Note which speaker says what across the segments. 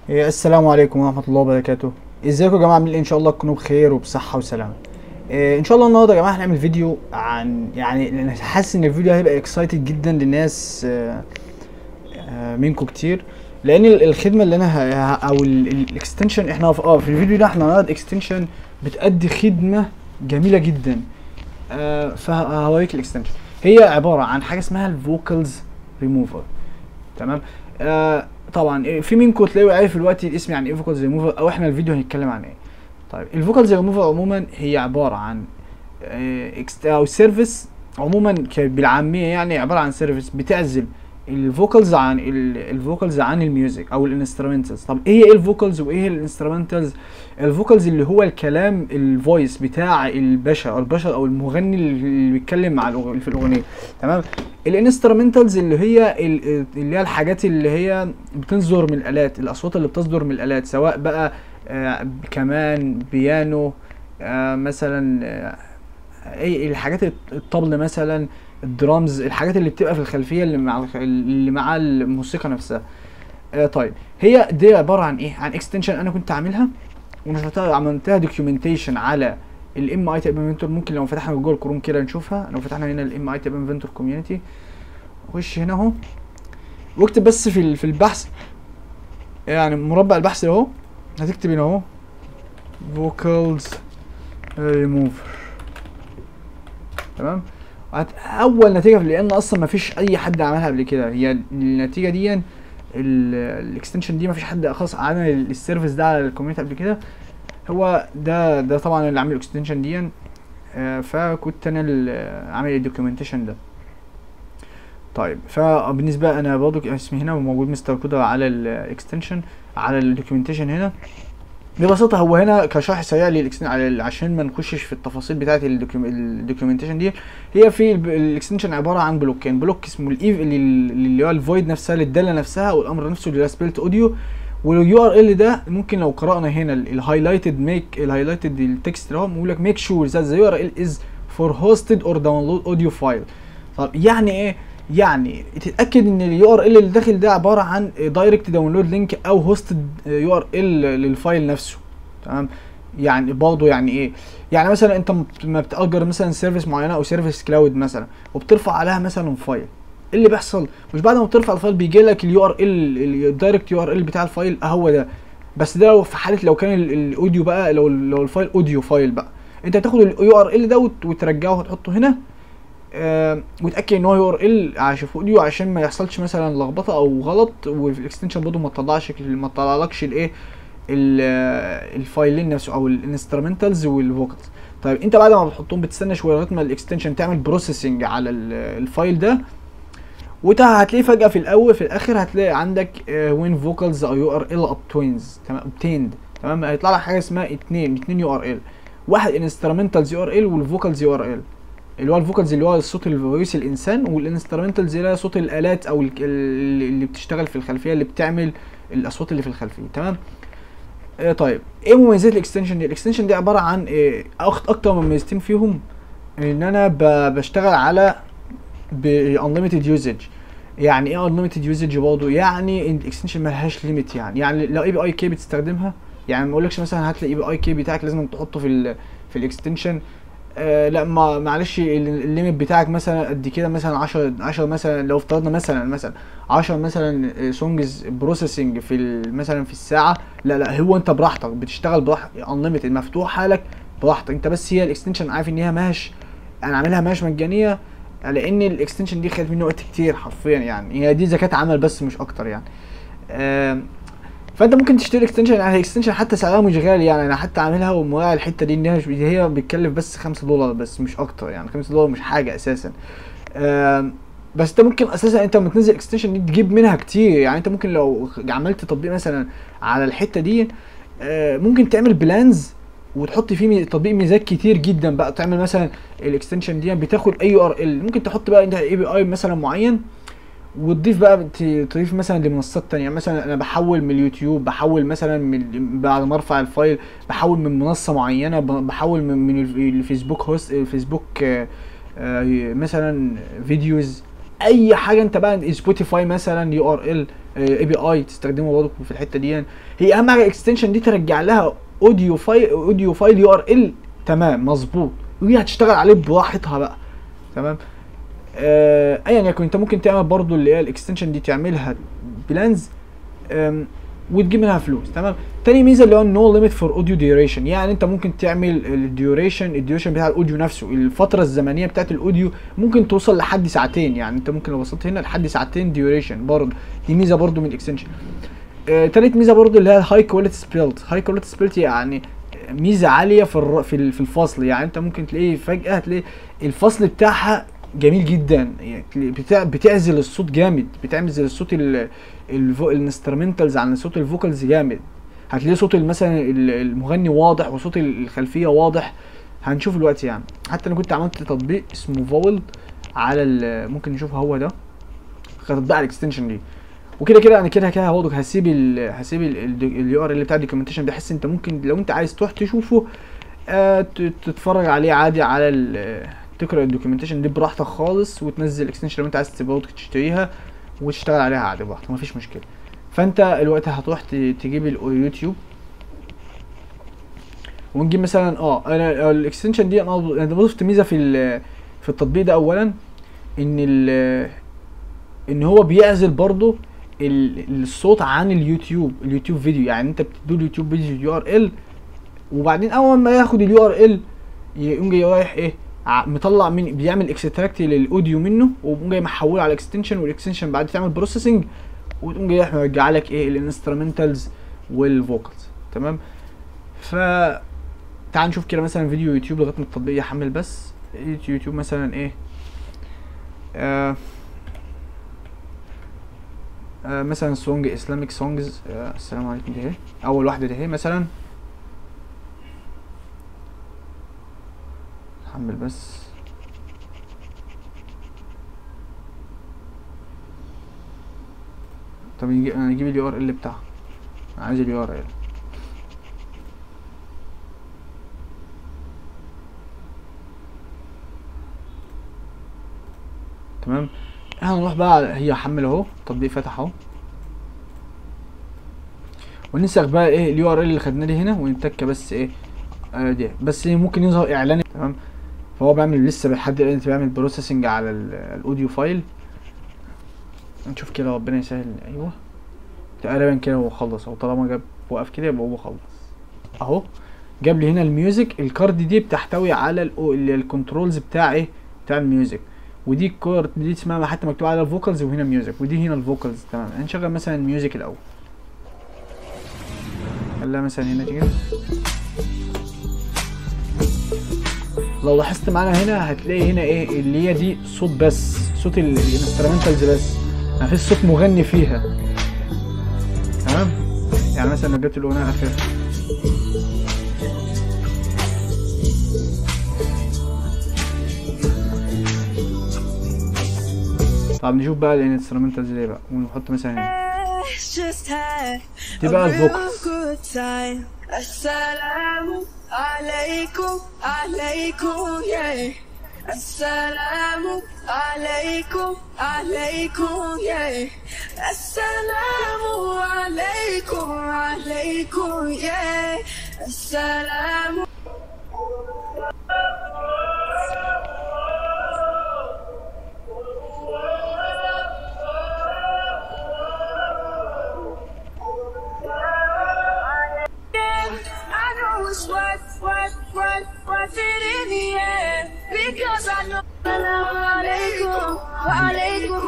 Speaker 1: إيه، السلام عليكم ورحمة الله وبركاته ازيكم يا جماعة عاملين إيه؟ ان شاء الله تكونوا بخير وبصحة وسلامة إيه، ان شاء الله النهارده يا جماعة هنعمل فيديو عن يعني لأن حاسس ان الفيديو هيبقى اكسايتد جدا لناس آه، آه، منكم كتير لان ال- الخدمة اللي انا ه- ه- او الاكستنشن احنا في اه في الفيديو ده احنا هنعرض اكستنشن بتأدي خدمة جميلة جدا آه، فهوريك الاكستنشن هي عبارة عن حاجة اسمها الفوكالز ريموفر تمام آه طبعا إيه، في منكم تلاقوا عارف دلوقتي الاسم يعني ايه فوكالز ريموفر او احنا الفيديو هنتكلم عن ايه طيب الفوكالز ريموفر عموما هي عباره عن آه إكست- او سيرفيس عموما ك- بالعاميه يعني عباره عن سيرفيس بتعزل الفوكالز عن الفوكالز عن الميوزك او الانسترومنتالز طب ايه ايه الفوكالز وايه الانسترومنتالز الفوكالز اللي هو الكلام الفويس بتاع البشر او البشر او المغني اللي بيتكلم مع الأغ- في الاغنيه تمام الانسترومنتالز اللي هي ال- اللي هي الحاجات اللي هي بتصدر من الالات الاصوات اللي بتصدر من الالات سواء بقى آه كمان بيانو آه مثلا آه اي الحاجات الط- الطبل مثلا الدرامز الحاجات اللي بتبقى في الخلفيه اللي مع الخ- اللي مع الموسيقى نفسها آه طيب هي دي عباره عن ايه عن اكستنشن انا كنت عاملها ونشرتها عملتها دوكيومنتيشن على الام اي تاب انفنتور ممكن لو فتحنا جوجل كروم كده نشوفها لو فتحنا هنا الام اي تاب انفنتور كوميونتي خش هنا اهو واكتب بس في ال- في البحث يعني مربع البحث اهو هتكتب هنا اهو vocals remover تمام وهت- اول نتيجه لان اصلا ما فيش اي حد عملها قبل كده هي النتيجه دي الاكستنشن دي ما فيش حد خلاص عمل السيرفيس ده على الكوميونتي قبل كده هو ده ده طبعا اللي عامل الاكستنشن دي آه، فكنت انا اللي عامل الدوكيومنتيشن ده طيب فبالنسبه انا برضو اسمي هنا موجود مستر كودر على الاكستنشن على الدوكيومنتيشن هنا ببساطه هو هنا كشرح سريع للاكستنشن على ال- عشان ما نخشش في التفاصيل بتاعه الدوكيومنتيشن دي هي في الب- الاكستنشن عباره عن بلوكين بلوك اسمه الايف اللي اللي هو الفويد نفسها للداله نفسها او الامر نفسه اللي هو سبيلت اوديو واليو ار ال ده ممكن لو قرانا هنا الهايلايتد ميك الهايلايتد التكست اللي هو بيقول لك ميك شور ذات ذا يو ار ال از فور هوستد اور داونلود اوديو فايل طب يعني ايه يعني تتاكد ان اليو ار ال اللي داخل ده عباره عن دايركت داونلود لينك او هوستد يو ار ال للفايل نفسه تمام يعني برضه يعني ايه يعني مثلا انت مت- ما بتأجر مثلا سيرفيس معينه او سيرفيس كلاود مثلا وبترفع عليها مثلا فايل ايه اللي بيحصل مش بعد ما بترفع الفايل بيجي لك اليو ار ال الدايركت يو ار ال بتاع الفايل هو ده بس ده لو في حاله لو كان ال- الاوديو بقى لو لو الفايل اوديو فايل بقى انت هتاخد اليو ار ال ده وت- وترجعه وتحطه هنا آه وتاكد ان هو يو ار ال عشان في اوديو عشان ما يحصلش مثلا لخبطه او غلط وفي الاكستنشن برضه ما تطلعش ما تطلعلكش الايه ال- آه، الفايلين نفسه او الانسترومنتالز والفوكالز طيب انت بعد ما بتحطهم بتستنى شويه لغايه ما الاكستنشن تعمل بروسيسنج على ال- الفايل ده وده هتلاقيه فجاه في الاول في الاخر هتلاقي عندك وين فوكالز او يو ار ال obtains تمام obtained تمام هيطلع لك حاجه اسمها اتنين اتنين يو ار ال واحد انسترومنتالز يو ار ال والفوكالز يو ار ال اللي هو الفوكالز اللي هو الصوت الفويس الانسان والانسترومنتالز اللي هي صوت الالات او ال- ال- اللي بتشتغل في الخلفيه اللي بتعمل الاصوات اللي في الخلفيه تمام آه طيب ايه مميزات الاكستنشن دي الاكستنشن دي عباره عن إيه أخ- اكتر من مميزتين فيهم ان انا ب- بشتغل على ب unlimited usage يعني ايه unlimited usage برضه يعني الاكستنشن ملهاش ليميت يعني يعني لو اي بي اي كي بتستخدمها يعني ما اقولكش مثلا هات لي اي بي اي كي بتاعك لازم تحطه في ال في الاكستنشن آه لا ما معلش ال- الليميت بتاعك مثلا قد كده مثلا 10 10 مثلا لو افترضنا مثلا مثلا 10 مثلا سونجز بروسيسنج في ال- مثلا في الساعه لا لا هو انت براحتك بتشتغل براحتك انليميتد مفتوحه لك براحتك انت بس هي الاكستنشن عارف ان هي ماهيش انا عاملها ماهيش مجانيه لان الاكستنشن دي خدت مني وقت كتير حرفيا يعني هي دي زكاه عمل بس مش اكتر يعني آم، فانت ممكن تشتري اكستنشن يعني الاكستنشن حتى سعرها مش غالي يعني انا حتى عاملها ومراعي الحته دي ان هي مش- هي بتكلف بس 5 دولار بس مش اكتر يعني 5 دولار مش حاجه اساسا آم، بس انت ممكن اساسا انت لما تنزل اكستنشن دي تجيب منها كتير يعني انت ممكن لو عملت تطبيق مثلا على الحته دي آه، ممكن تعمل بلانز وتحط فيه مي- تطبيق ميزات كتير جدا بقى تعمل مثلا الاكستنشن دي بتاخد اي ار ال ممكن تحط بقى انت اي بي اي مثلا معين وتضيف بقى ت- تضيف مثلا لمنصات تانية يعني مثلا انا بحول من اليوتيوب بحول مثلا من بعد ما ارفع الفايل بحول من منصة معينة ب- بحول من من الف- الفيسبوك هوست الفيسبوك آه، آه، مثلا فيديوز اي حاجه انت بقى سبوتيفاي مثلا يو ار ال اي بي اي تستخدمه برضه في الحته دي هي اهم حاجه الاكستنشن دي ترجع لها اوديو فايل اوديو فايل يو ار ال تمام مظبوط ودي هتشتغل عليه براحتها بقى تمام آه ايا يكن انت ممكن تعمل برضو اللي هي الاكستنشن دي تعملها بلانز وتجيب منها فلوس تمام تاني ميزه اللي هو نو ليميت فور اوديو ديوريشن يعني انت ممكن تعمل الديوريشن الديوريشن بتاع الاوديو نفسه الفتره الزمنيه بتاعت الاوديو ممكن توصل لحد ساعتين يعني انت ممكن لو وصلت هنا لحد ساعتين ديوريشن برضه دي ميزه برضه من الاكستنشن آه تالت ميزه برضه اللي هي الهاي كواليتي سبيلت هاي كواليتي سبيلت يعني ميزه عاليه في الر... في ال- في الفصل يعني انت ممكن تلاقيه فجاه تلاقي الفصل بتاعها جميل جدا يعني تلاقي بتع... بتعزل الصوت جامد بتعزل الصوت ال... الفو... الانسترومنتالز عن صوت الفوكالز جامد هتلاقي صوت ال- مثلا ال- المغني واضح وصوت ال- الخلفيه واضح هنشوف دلوقتي يعني حتى انا كنت عملت تطبيق اسمه فاول على ال... ممكن نشوف هو ده تطبيق على الاكستنشن دي وكده كده انا كده كده برضه هسيب ال هسيب اليو ار ال بتاع الدوكيومنتيشن بحيث انت ممكن لو انت عايز تروح تشوفه آه ت- تتفرج عليه عادي على ال تقرا الدوكيومنتيشن دي براحتك خالص وتنزل الاكستنشن لو انت عايز تبقى تشتريها وتشتغل عليها عادي براحتك مفيش مشكله فانت الوقت هتروح ت- تجيب اليوتيوب ونجيب مثلا اه انا الاكستنشن دي انا انا ضفت ميزه في ال- في التطبيق ده اولا ان ال ان هو بيعزل برضه ال- الصوت عن اليوتيوب اليوتيوب فيديو يعني انت بتديله اليوتيوب فيديو يو ار ال وبعدين اول ما ياخد اليو ار ال يقوم جاي رايح ايه ع- مطلع من بيعمل اكستراكت للاوديو منه ويقوم جاي محوله على الاكستنشن والاكستنشن بعد تعمل بروسيسنج وتقوم جاي رايح مرجع لك ايه الانسترومنتالز والفوكالز تمام ف تعال نشوف كده مثلا فيديو يوتيوب لغايه ما التطبيق يحمل بس يوتيوب مثلا ايه آه آه مثلا سونج اسلامك سونجز آه السلام عليكم دي اهي اول واحده دي اهي مثلا حمل بس طب نجي- انا اجيب اليو ار ال بتاعها أنا عايز اليو ار ال تمام احنا هنروح بقى هي حمل اهو التطبيق فتح اهو وننسخ بقى ايه اليو ار ال اللي خدناه دي هنا ونتك بس ايه آه دي بس ممكن يظهر اعلان تمام فهو بيعمل لسه لحد الان بيعمل بروسيسنج على ال- الاوديو فايل نشوف كده ربنا يسهل ايوه تقريبا كده هو خلص اهو طالما جاب وقف كده يبقى هو خلص اهو جاب لي هنا الميوزك الكارد دي بتحتوي على ال- ال- الكنترولز بتاع ايه بتاع الميوزك ودي الكارد دي اسمها حتى مكتوب على الفوكالز وهنا ميوزك ودي هنا الفوكالز تمام هنشغل مثلا الميوزك الاول خليها مثلا هنا كده لو لاحظت معانا هنا هتلاقي هنا ايه اللي هي دي صوت بس صوت ال- الانسترومنتالز بس ما فيش صوت مغني فيها تمام يعني مثلا لو جبت الاغنيه اخر طب نشوف بقى الانسترومنتالز دي بقى ونحط مثلا هنا
Speaker 2: Let's just have
Speaker 1: دي
Speaker 2: a
Speaker 1: بقى
Speaker 2: real
Speaker 1: الفوكس
Speaker 2: good time. Assalamu alaikum, alaikum, yeah. Assalamu alaikum, alaikum, yeah. Assalamu alaikum, alaikum, yeah. Assalamu I know it's what, what, what, what's it in the end. Because I know. Assalamu alaikum, wa alaikum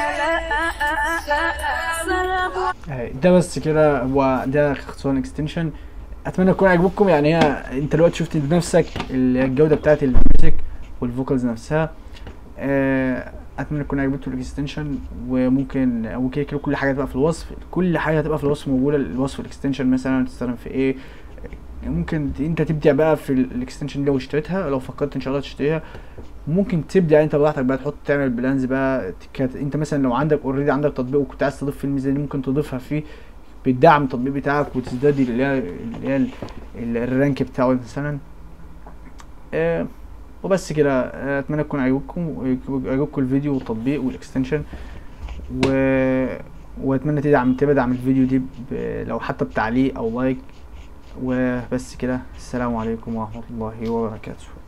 Speaker 2: assalam.
Speaker 1: اهي ده بس كده هو ده اختصار اكستنشن اتمنى يكون عجبكم يعني هي انت دلوقتي شفت بنفسك ال- الجوده بتاعت الميوزك والفوكالز نفسها آه، اتمنى تكون عجبتكم الاكستنشن وممكن وكده كده كل حاجه هتبقى في الوصف كل حاجه هتبقى في الوصف موجوده الوصف الاكستنشن مثلا تستخدم في ايه ممكن ت- انت تبدع بقى في الاكستنشن دي لو اشتريتها لو فكرت ان شاء الله تشتريها ممكن تبدا انت براحتك بقى تحط تعمل بلانز بقى كانت انت مثلا لو عندك اوريدي عندك تطبيق وكنت عايز تضيف فيه الميزه دي ممكن تضيفها فيه بتدعم التطبيق بتاعك وتزداد اللي هي اللي هي ال- ال- الرانك بتاعه مثلا آه وبس كده آه، اتمنى يكون عجبكم عجبكم الفيديو والتطبيق والاكستنشن و... واتمنى تدعم تدعم الفيديو دي ب... لو حتى بتعليق او لايك وبس كده السلام عليكم ورحمة الله وبركاته